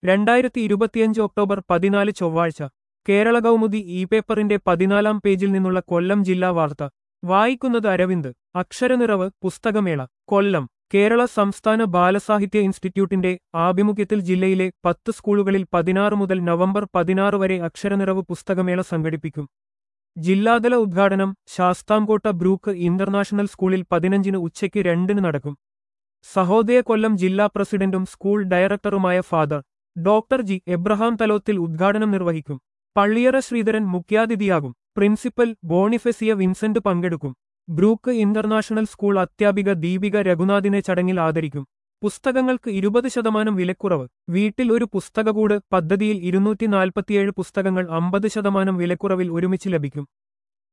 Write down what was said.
രണ്ടായിരത്തി ഇരുപത്തിയഞ്ച് ഒക്ടോബർ പതിനാല് ചൊവ്വാഴ്ച കേരള കൗമുദി ഇ പേപ്പറിന്റെ പതിനാലാം പേജിൽ നിന്നുള്ള കൊല്ലം ജില്ലാ വാർത്ത വായിക്കുന്നത് അരവിന്ദ് അക്ഷരനിറവ് പുസ്തകമേള കൊല്ലം കേരള സംസ്ഥാന ബാലസാഹിത്യ ഇൻസ്റ്റിറ്റ്യൂട്ടിന്റെ ആഭിമുഖ്യത്തിൽ ജില്ലയിലെ പത്ത് സ്കൂളുകളിൽ പതിനാറ് മുതൽ നവംബർ പതിനാറ് വരെ അക്ഷരനിറവ് പുസ്തകമേള സംഘടിപ്പിക്കും ജില്ലാതല ഉദ്ഘാടനം ശാസ്താംകോട്ട ബ്രൂക്ക് ഇന്റർനാഷണൽ സ്കൂളിൽ പതിനഞ്ചിന് ഉച്ചയ്ക്ക് രണ്ടിന് നടക്കും സഹോദയ കൊല്ലം ജില്ലാ പ്രസിഡന്റും സ്കൂൾ ഡയറക്ടറുമായ father doctor G Abraham Thalothil ഉദ്ഘാടനം നിർവഹിക്കും പള്ളിയറ ശ്രീധരൻ മുഖ്യാതിഥിയാകും പ്രിൻസിപ്പൽ ബോണിഫെസിയ വിൻസെന്റ് പങ്കെടുക്കും ബ്രൂക്ക് ഇന്റർനാഷണൽ സ്കൂൾ അധ്യാപിക ദീപിക രഘുനാഥിനെ ചടങ്ങിൽ ആദരിക്കും പുസ്തകങ്ങൾക്ക് ഇരുപത് ശതമാനം വിലക്കുറവ് വീട്ടിൽ ഒരു പുസ്തകകൂട് പദ്ധതിയിൽ ഇരുന്നൂറ്റി നാൽപ്പത്തിയേഴ് പുസ്തകങ്ങൾ അമ്പത് ശതമാനം വിലക്കുറവിൽ ഒരുമിച്ച് ലഭിക്കും